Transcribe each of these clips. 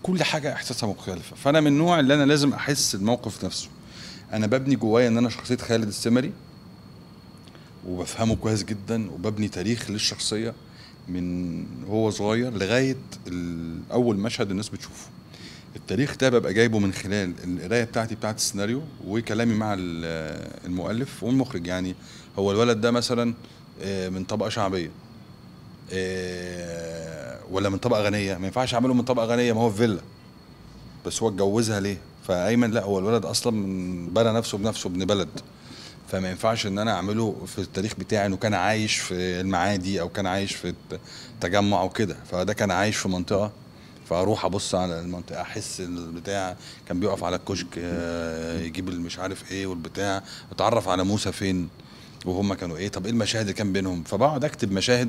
كل حاجه احساسها مختلفه فانا من النوع اللي انا لازم احس الموقف نفسه انا ببني جوايا ان انا شخصيه خالد السمري وبفهمه كويس جدا وببني تاريخ للشخصيه من هو صغير لغايه ال- اول مشهد الناس بتشوفه التاريخ ده ببقى جايبه من خلال القرايه بتاعتي بتاعت السيناريو وكلامي مع ال- المؤلف والمخرج يعني هو الولد ده مثلا آه، من طبقه شعبيه آه، ولا من طبقه غنيه ما ينفعش اعمله من طبقه غنيه ما هو في فيلا بس هو اتجوزها ليه فايمن لا هو الولد اصلا من بنى نفسه بنفسه ابن بلد فما ينفعش ان انا اعمله في التاريخ بتاعي انه كان عايش في المعادي او كان عايش في التجمع او كده فده كان عايش في منطقه فاروح ابص على المنطقه احس البتاع كان بيقف على الكشك آه، يجيب المش عارف ايه والبتاع اتعرف على موسى فين وهم كانوا ايه طب ايه المشاهد اللي كان بينهم فبقعد اكتب مشاهد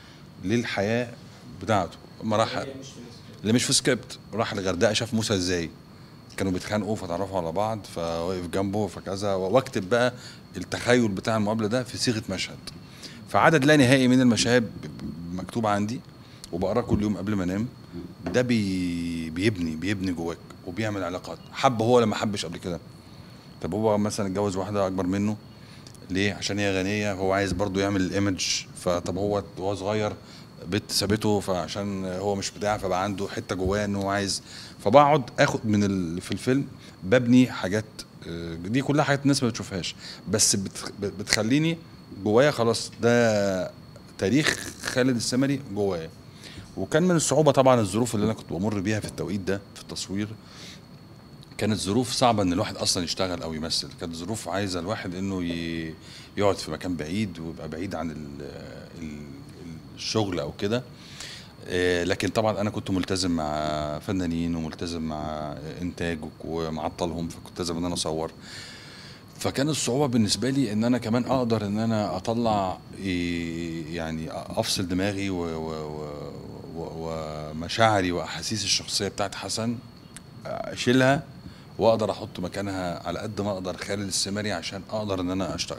للحياه بتاعته اما راح اللي مش في سكريبت راح الغردقه شاف موسى ازاي كانوا بيتخانقوا فتعرفوا على بعض فوقف جنبه فكذا واكتب بقى التخيل بتاع المقابله ده في صيغه مشهد فعدد لا نهائي من المشاهد ب- ب- مكتوب عندي وبقراه كل يوم قبل ما انام ده بي بيبني بيبني جواك وبيعمل علاقات حب هو لما حبش قبل كده طب هو مثلا اتجوز واحده اكبر منه ليه عشان هي غنيه هو عايز برضو يعمل الايمج فطب هو وهو صغير بنت سابته فعشان هو مش بتاع فبقى عنده حته جواه ان هو عايز فبقعد اخد من ال... في الفيلم ببني حاجات آه، دي كلها حاجات الناس ما بتشوفهاش بس بتخ... بتخليني جوايا خلاص ده تاريخ خالد السمري جوايا وكان من الصعوبه طبعا الظروف اللي انا كنت بمر بيها في التوقيت ده في التصوير كانت ظروف صعبه ان الواحد اصلا يشتغل او يمثل كانت ظروف عايزه الواحد انه ي- يقعد في مكان بعيد ويبقى بعيد عن ال ال الشغل او كده آه، لكن طبعا انا كنت ملتزم مع فنانين وملتزم مع انتاج ومعطلهم فكنت لازم ان انا اصور فكان الصعوبه بالنسبه لي ان انا كمان اقدر ان انا اطلع إيه، يعني افصل دماغي و- و- و- و- ومشاعري واحاسيس الشخصيه بتاعت حسن اشيلها واقدر احط مكانها على قد ما اقدر خالد السمري عشان اقدر ان انا اشتغل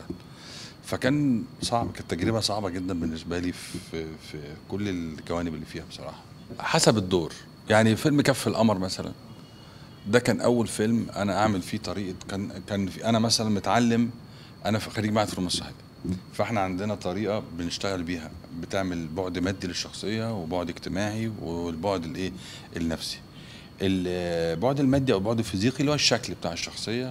فكان صعب كانت تجربه صعبه جدا بالنسبه لي في في كل الجوانب اللي فيها بصراحه حسب الدور يعني فيلم كف القمر مثلا ده كان اول فيلم انا اعمل فيه طريقه كان كان في انا مثلا متعلم انا في خريج معهد فنون مسرحيه فاحنا عندنا طريقه بنشتغل بيها بتعمل بعد مادي للشخصيه وبعد اجتماعي والبعد الايه النفسي البعد المادي او البعد الفيزيقي اللي هو الشكل بتاع الشخصيه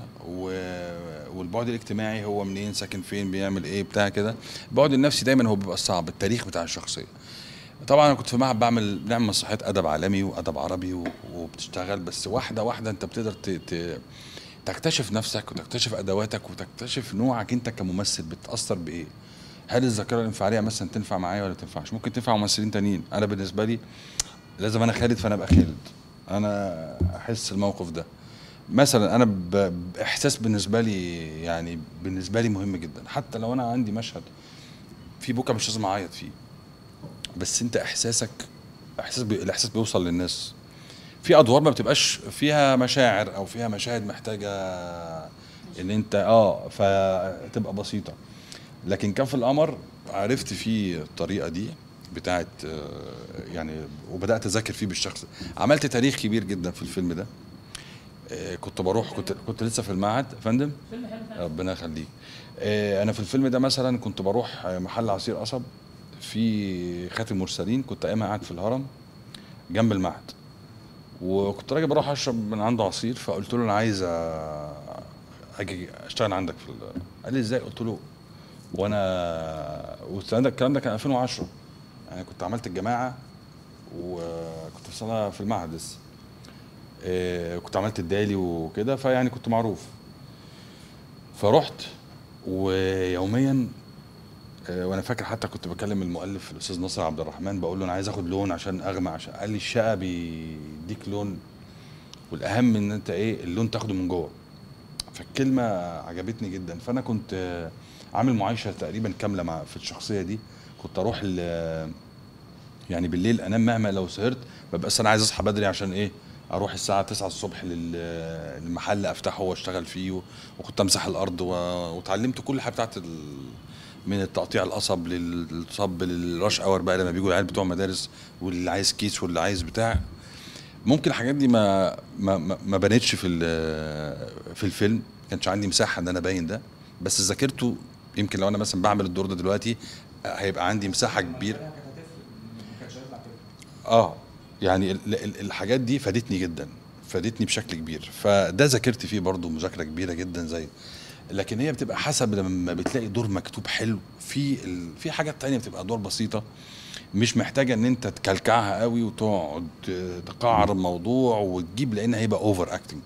و- والبعد الاجتماعي هو منين ساكن فين بيعمل ايه بتاع كده البعد النفسي دايما هو بيبقى الصعب التاريخ بتاع الشخصيه طبعا انا كنت في معهد بعمل بنعمل مسرحيات ادب عالمي وادب عربي و- وبتشتغل بس واحده واحده انت بتقدر ت... ت... تكتشف نفسك وتكتشف ادواتك وتكتشف نوعك انت كممثل بتاثر بايه هل الذاكره الانفعاليه مثلا تنفع معايا ولا تنفعش ممكن تنفع ممثلين تانيين انا بالنسبه لي لازم انا خالد فانا ابقى خالد انا احس الموقف ده مثلا انا ب... باحساس بالنسبه لي يعني بالنسبه لي مهم جدا حتى لو انا عندي مشهد في بكره مش لازم اعيط فيه بس انت احساسك احساس بي... الاحساس بيوصل للناس في ادوار ما بتبقاش فيها مشاعر او فيها مشاهد محتاجه ان انت اه فتبقى بسيطه لكن كان في القمر عرفت فيه الطريقه دي بتاعت آه، يعني وبدات اذاكر فيه بالشخص عملت تاريخ كبير جدا في الفيلم ده آه، كنت بروح كنت كنت لسه في المعهد يا فندم ربنا يخليك آه، انا في الفيلم ده مثلا كنت بروح آه، محل عصير قصب في خاتم مرسلين كنت ايامها قاعد في الهرم جنب المعهد وكنت راجل بروح اشرب من عنده عصير فقلت له انا عايز آه، اجي اشتغل عندك في ال- قال لي ازاي قلت له وانا والكلام ده الكلام ده كان 2010 يعني كنت عملت الجماعه وكنت في سنه في المعهد لسه آه، كنت عملت الدالي وكده فيعني كنت معروف فرحت ويوميا آه، وانا فاكر حتى كنت بكلم المؤلف الاستاذ ناصر عبد الرحمن بقول له انا عايز اخد لون عشان اغمق عشان قال لي الشقه بيديك لون والاهم ان انت ايه اللون تاخده من جوه فالكلمه عجبتني جدا فانا كنت آه، عامل معايشه تقريبا كامله مع في الشخصيه دي كنت اروح ال- يعني بالليل انام مهما لو سهرت ببقى انا عايز اصحى بدري عشان ايه اروح الساعه 9 الصبح لل- للمحل افتحه واشتغل فيه و- وكنت امسح الارض و... وتعلمت كل حاجه بتاعت ال... من التقطيع القصب للصب للرش اور بقى لما بيجوا العيال بتوع مدارس واللي عايز كيس واللي عايز بتاع ممكن الحاجات دي ما ما ما, ما بانتش في ال- في الفيلم ما كانش عندي مساحه ان انا ابين ده بس ذاكرته يمكن لو انا مثلا بعمل الدور ده دلوقتي آه، هيبقى عندي مساحه كبيره كانت هتفرق ما كانش هيطلع كده اه يعني ال- ال- الحاجات دي فادتني جدا فادتني بشكل كبير فده ذاكرت فيه برضو مذاكره كبيره جدا زي لكن هي بتبقى حسب لما بتلاقي دور مكتوب حلو في ال... في حاجات تانية بتبقى دور بسيطه مش محتاجه ان انت تكلكعها قوي وتقعد تقعر الموضوع وتجيب لان هيبقى اوفر اكتنج